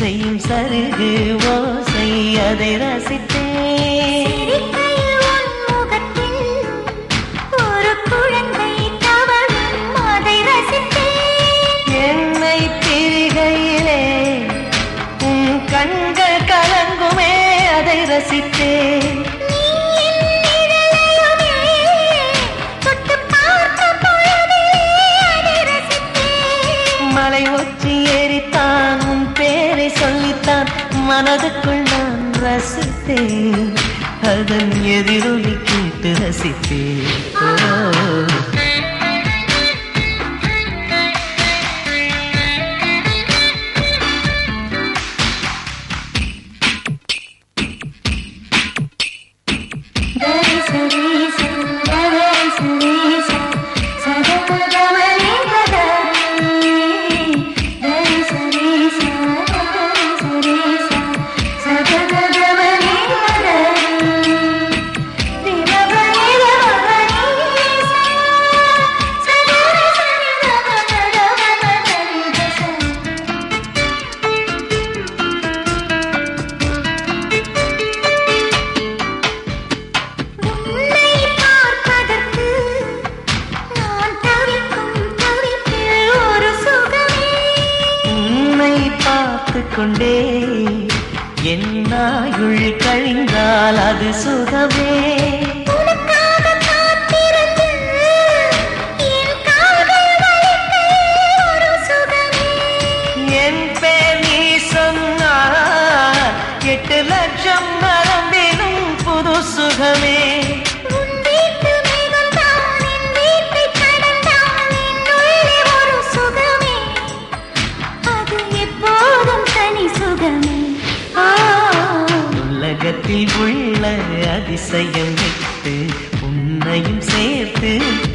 செய்யும் சருகு ஓசை அதை ரசித்தேன் சிரிக்கையில் உன் முகத்தில் ஒரு குழந்தை தவழும் அதை ரசித்தேன் என்னை பிரிகையிலே உன் கண்கள் கலங்குமே அதை ரசித்தேன் நீ என் நிழலையுமே தொட்டுப் பார்த்த பொழுதே அதை ரசித்தேன் மலை ஒற்றி ஏறித்தான் உன் பேரை சொல்லித்தான் மனதுக்குள் நான் ரசித்தேன் அதன் எதிரொலி கேட்டு ரசித்தேன் ஓ கரி சரி சரி சரி சதகமலே கதரி கரி சரி சரி சதகமலே கதரி திமபலே ரவனி சதரி சரி ரவனி தச உன்னை பார்ப்பதற்கு நான் தவிக்கும் தவிப்பில் ஒரு சுகமே உன்னை பார்த்து கொண்டே என்னாயுள் கழிந்தால் அது சுகமே உனக்காக காத்திருந்து என் கால்கள் வலிக்க ஒரு சுகமே என் பேர் நீ சொன்னால் எட்டு லட்சம் நரம்பினும் புது சுகமே உன் வீட்டு மேகம்தான் என் வீட்டைக் கடந்தால் என்னுள்ளே ஒரு சுகமே அது எப்போதும் தனி சுகமே ஆ உலகத்தில் உள்ள அதிசயம் விட்டு உன்னையும் சேர்த்து